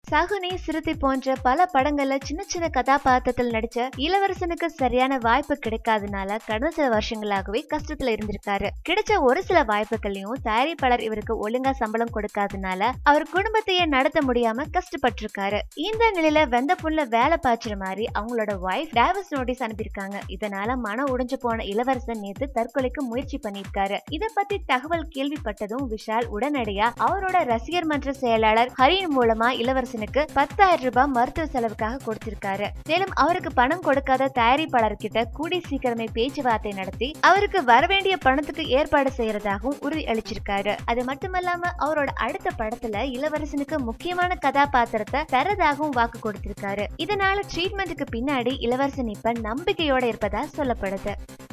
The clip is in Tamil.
சகுனி சிறுத்தை போன்ற பல படங்கள்ல சின்ன சின்ன கதாபாத்திரத்தில் நடிச்ச இளவரசனுக்கு சரியான வாய்ப்பு கிடைக்காதனால கடந்த சில வருஷங்களாகவே கஷ்டத்துல இருந்திருக்காரு கிடைச்ச ஒரு சில வாய்ப்புகளையும் தயாரிப்பாளர் இவருக்கு ஒழுங்கா சம்பளம் கொடுக்காதனால அவர் குடும்பத்தையே நடத்த முடியாம கஷ்டப்பட்டிருக்காரு இந்த நிலையில வெந்த புண்ணுல வேலை பாய்ச்சுற மாதிரி அவங்களோட ஒய்ஃப் டைவர்ஸ் நோட்டீஸ் அனுப்பியிருக்காங்க இதனால மன உடைஞ்சு போன இளவரசன் நேத்து தற்கொலைக்கு முயற்சி பண்ணியிருக்காரு இத பத்தி தகவல் கேள்விப்பட்டதும் விஷால் உடனடியா அவரோட ரசிகர் மன்ற செயலாளர் ஹரியின் மூலமா இளவரசனுக்கு பத்தாயிரம் ரூபாய் மருத்துவ செலவுக்காக கொடுத்திருக்காரு மேலும் அவருக்கு பணம் கொடுக்காத தயாரிப்பாளர் கிட்ட கூடி சீக்கிரமே பேச்சுவார்த்தை நடத்தி அவருக்கு வரவேண்டிய பணத்துக்கு ஏற்பாடு செய்யறதாகவும் உறுதி அளிச்சிருக்காரு அது மட்டுமல்லாம அவரோட அடுத்த படத்துல இளவரசனுக்கு முக்கியமான கதாபாத்திரத்தை தரதாகவும் வாக்கு கொடுத்திருக்காரு இதனால ட்ரீட்மெண்ட்டுக்கு பின்னாடி இளவரசன் இப்ப நம்பிக்கையோட இருப்பதா சொல்லப்படுது